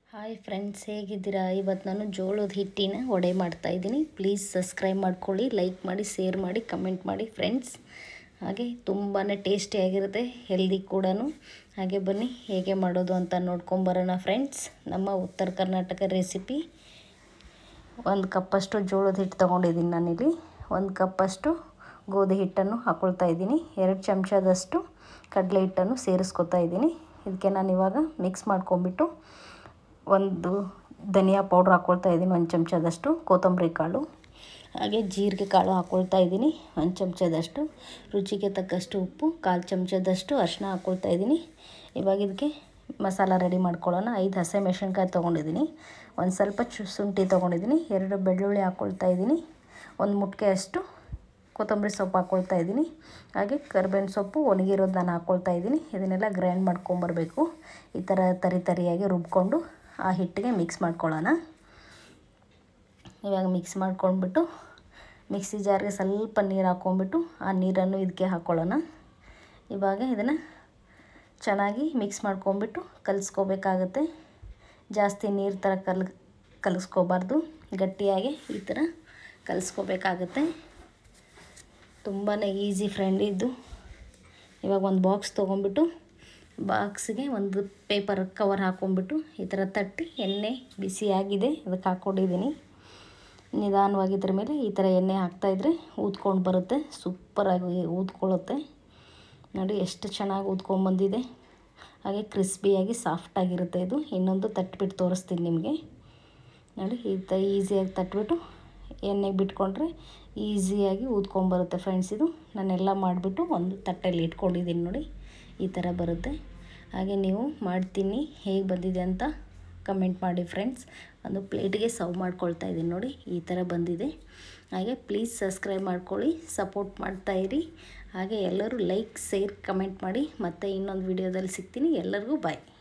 hi friends ಹೇಗಿದ್ದೀರಾ ಇವತ್ತು ನಾನು ಜೋಳದ ಹಿಟ್ಟಿನ ವಡೆ ಮಾಡ್ತಾಯಿದ್ದೀನಿ ಪ್ಲೀಸ್ ಸಬ್ಸ್ಕ್ರೈಬ್ ಮಾಡ್ಕೊಳ್ಳಿ ಲೈಕ್ ಮಾಡಿ ಶೇರ್ ಮಾಡಿ ಕಮೆಂಟ್ ಮಾಡಿ ಫ್ರೆಂಡ್ಸ್ ಹಾಗೆ ತುಂಬಾ ಟೇಸ್ಟಿಯಾಗಿರುತ್ತೆ ಹೆಲ್ದಿ ಕೂಡ ಹಾಗೆ ಬನ್ನಿ ಹೇಗೆ ಮಾಡೋದು ಅಂತ ನೋಡ್ಕೊಂಬರೋಣ ಫ್ರೆಂಡ್ಸ್ ನಮ್ಮ ಉತ್ತರ ಕರ್ನಾಟಕ ರೆಸಿಪಿ ಒಂದು ಕಪ್ಪಷ್ಟು ಜೋಳದ ಹಿಟ್ಟು ತೊಗೊಂಡಿದ್ದೀನಿ ನಾನಿಲ್ಲಿ ಒಂದು ಕಪ್ಪಷ್ಟು ಗೋಧಿ ಹಿಟ್ಟನ್ನು ಹಾಕ್ಕೊಳ್ತಾ ಇದ್ದೀನಿ ಎರಡು ಚಮಚದಷ್ಟು ಕಡಲೆ ಹಿಟ್ಟನ್ನು ಸೇರಿಸ್ಕೊತಾ ಇದ್ದೀನಿ ಇದಕ್ಕೆ ನಾನು ಇವಾಗ ಮಿಕ್ಸ್ ಮಾಡ್ಕೊಂಬಿಟ್ಟು ಒಂದು ಧನಿಯಾ ಪೌಡ್ರ್ ಹಾಕ್ಕೊಳ್ತಾ ಇದ್ದೀನಿ ಒಂದು ಚಮಚದಷ್ಟು ಕೊತ್ತಂಬರಿ ಕಾಳು ಹಾಗೆ ಜೀರಿಗೆ ಕಾಳು ಹಾಕ್ಕೊಳ್ತಾ ಇದ್ದೀನಿ ಒಂದು ಚಮಚದಷ್ಟು ರುಚಿಗೆ ತಕ್ಕಷ್ಟು ಉಪ್ಪು ಕಾಲು ಚಮಚದಷ್ಟು ಅರಿಶಿನ ಹಾಕ್ಕೊಳ್ತಾ ಇದ್ದೀನಿ ಇವಾಗ ಇದಕ್ಕೆ ಮಸಾಲ ರೆಡಿ ಮಾಡ್ಕೊಳ್ಳೋಣ ಐದು ಹಸೆ ಮೆಣಸಿನ್ಕಾಯಿ ತೊಗೊಂಡಿದ್ದೀನಿ ಒಂದು ಸ್ವಲ್ಪ ಚು ಶುಂಠಿ ತೊಗೊಂಡಿದ್ದೀನಿ ಎರಡು ಬೆಳ್ಳುಳ್ಳಿ ಹಾಕ್ಕೊಳ್ತಾ ಇದ್ದೀನಿ ಒಂದು ಮುಟ್ಕೆ ಅಷ್ಟು ಕೊತ್ತಂಬರಿ ಸೊಪ್ಪು ಹಾಕ್ಕೊಳ್ತಾ ಇದ್ದೀನಿ ಹಾಗೆ ಕರ್ಬೇವಿನ ಸೊಪ್ಪು ಒಣಗಿರೋದು ನಾನು ಹಾಕ್ಕೊಳ್ತಾ ಇದ್ದೀನಿ ಇದನ್ನೆಲ್ಲ ಗ್ರೈಂಡ್ ಮಾಡ್ಕೊಂಬರ್ಬೇಕು ಈ ಥರ ತರಿ ತರಿಯಾಗಿ ರುಬ್ಕೊಂಡು ಆ ಹಿಟ್ಟಿಗೆ ಮಿಕ್ಸ್ ಮಾಡ್ಕೊಳ್ಳೋಣ ಇವಾಗ ಮಿಕ್ಸ್ ಮಾಡ್ಕೊಂಡ್ಬಿಟ್ಟು ಮಿಕ್ಸಿ ಜಾರ್ಗೆ ಸ್ವಲ್ಪ ನೀರು ಹಾಕ್ಕೊಂಬಿಟ್ಟು ಆ ನೀರನ್ನು ಇದಕ್ಕೆ ಹಾಕ್ಕೊಳ್ಳೋಣ ಇವಾಗ ಇದನ್ನು ಚೆನ್ನಾಗಿ ಮಿಕ್ಸ್ ಮಾಡ್ಕೊಂಬಿಟ್ಟು ಕಲಿಸ್ಕೋಬೇಕಾಗತ್ತೆ ಜಾಸ್ತಿ ನೀರು ಥರ ಕಲ್ ಕಲಿಸ್ಕೋಬಾರ್ದು ಗಟ್ಟಿಯಾಗಿ ಈ ಥರ ಕಲಿಸ್ಕೋಬೇಕಾಗತ್ತೆ ತುಂಬಾ ಈಸಿ ಫ್ರೆಂಡ್ ಇದ್ದು ಇವಾಗ ಒಂದು ಬಾಕ್ಸ್ ತೊಗೊಂಬಿಟ್ಟು ಬಾಕ್ಸಿಗೆ ಒಂದು ಪೇಪರ್ ಕವರ್ ಹಾಕ್ಕೊಂಬಿಟ್ಟು ಈ ಥರ ತಟ್ಟಿ ಎಣ್ಣೆ ಬಿಸಿಯಾಗಿದೆ ಅದಕ್ಕೆ ಹಾಕ್ಕೊಂಡಿದ್ದೀನಿ ನಿಧಾನವಾಗಿ ಇದ್ರ ಮೇಲೆ ಈ ಥರ ಎಣ್ಣೆ ಹಾಕ್ತಾಯಿದ್ರೆ ಊದ್ಕೊಂಡು ಬರುತ್ತೆ ಸೂಪರಾಗಿ ಊದ್ಕೊಳ್ಳುತ್ತೆ ನೋಡಿ ಎಷ್ಟು ಚೆನ್ನಾಗಿ ಊದ್ಕೊಂಡ್ಬಂದಿದೆ ಹಾಗೆ ಕ್ರಿಸ್ಪಿಯಾಗಿ ಸಾಫ್ಟಾಗಿರುತ್ತೆ ಇದು ಇನ್ನೊಂದು ತಟ್ಬಿಟ್ಟು ತೋರಿಸ್ತೀನಿ ನಿಮಗೆ ನೋಡಿ ಈ ತ ಈಸಿಯಾಗಿ ತಟ್ಬಿಟ್ಟು ಎಣ್ಣೆಗೆ ಬಿಟ್ಕೊಂಡ್ರೆ ಈಸಿಯಾಗಿ ಊದ್ಕೊಂಬರುತ್ತೆ ಫ್ರೆಂಡ್ಸ್ ಇದು ನಾನೆಲ್ಲ ಮಾಡಿಬಿಟ್ಟು ಒಂದು ತಟ್ಟೆಯಲ್ಲಿ ಇಟ್ಕೊಂಡಿದ್ದೀನಿ ನೋಡಿ ಈ ಥರ ಬರುತ್ತೆ ಹಾಗೆ ನೀವು ಮಾಡ್ತೀನಿ ಹೇಗೆ ಬಂದಿದೆ ಅಂತ ಕಮೆಂಟ್ ಮಾಡಿ ಫ್ರೆಂಡ್ಸ್ ಒಂದು ಪ್ಲೇಟಿಗೆ ಸರ್ವ್ ಮಾಡ್ಕೊಳ್ತಾ ಇದ್ದೀನಿ ನೋಡಿ ಈ ಥರ ಬಂದಿದೆ ಹಾಗೆ ಪ್ಲೀಸ್ ಸಬ್ಸ್ಕ್ರೈಬ್ ಮಾಡ್ಕೊಳ್ಳಿ ಸಪೋರ್ಟ್ ಮಾಡ್ತಾಯಿರಿ ಹಾಗೆ ಎಲ್ಲರೂ ಲೈಕ್ ಶೇರ್ ಕಮೆಂಟ್ ಮಾಡಿ ಮತ್ತು ಇನ್ನೊಂದು ವಿಡಿಯೋದಲ್ಲಿ ಸಿಗ್ತೀನಿ ಎಲ್ಲರಿಗೂ ಬಾಯ್